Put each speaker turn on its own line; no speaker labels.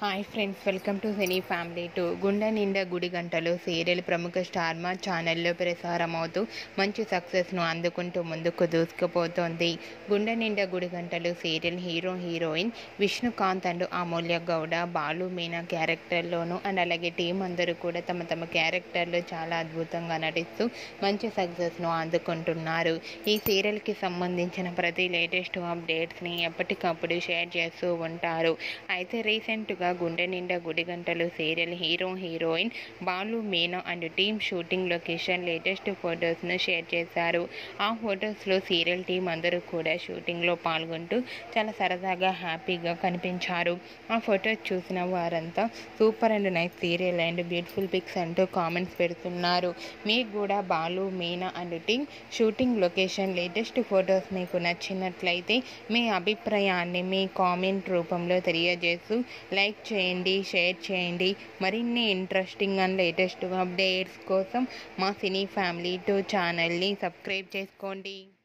hi friends welcome to cine family two Gunde Ninda Gudi Gantalu serial ప్రముఖ star మా ఛానల్లో ప్రసారం అవుతూ మంచి సక్సెస్ను అందుకుంటూ ముందుకు దూసుకుపోతోంది గుండె Ninda Gudi Gantalu serial hero heroine Vishnukanth and Amulya Gowda Balu Meena క్యారెక్టర్లోను అండ్ అలాగే టీం అందరూ కూడా తమ తమ క్యారెక్టర్లో చాలా అద్భుతంగా నటిస్తూ మంచి సక్సెస్ను అందుకుంటున్నారు ఈ సీరియల్కి సంబంధించిన ప్రతి లేటెస్ట్ అప్డేట్స్ని ఎప్పటికప్పుడు షేర్ చేస్తూ ఉంటారు అయితే రీసెంట్గా గుండె Ninda Gudi Gantalu serial hero heroine Balu Meena and team shooting location latest ఫొటోస్ను షేర్ చేశారు ఆ ఫొటోస్లో సీరియల్ టీం అందరూ కూడా షూటింగ్లో పాల్గొంటూ చాలా సరదాగా హ్యాపీగా కనిపించారు ఆ ఫొటోస్ చూసిన వారంతా super and nice serial and beautiful pics అంటూ కామెంట్స్ పెడుతున్నారు మీకు కూడా Balu Meena and team shooting location latest photos మీకు నచ్చినట్లయితే మీ అభిప్రాయాన్ని మీ కామెంట్ రూపంలో తెలియజేస్తూ లైక్ చేయండి షేర్ చేయండి మరిన్ని ఇంట్రెస్టింగ్ అండ్ లేటెస్ట్ అప్డేట్స్ కోసం మా సినీ ఫ్యామిలీ టూ ఛానల్ని సబ్స్క్రైబ్ చేసుకోండి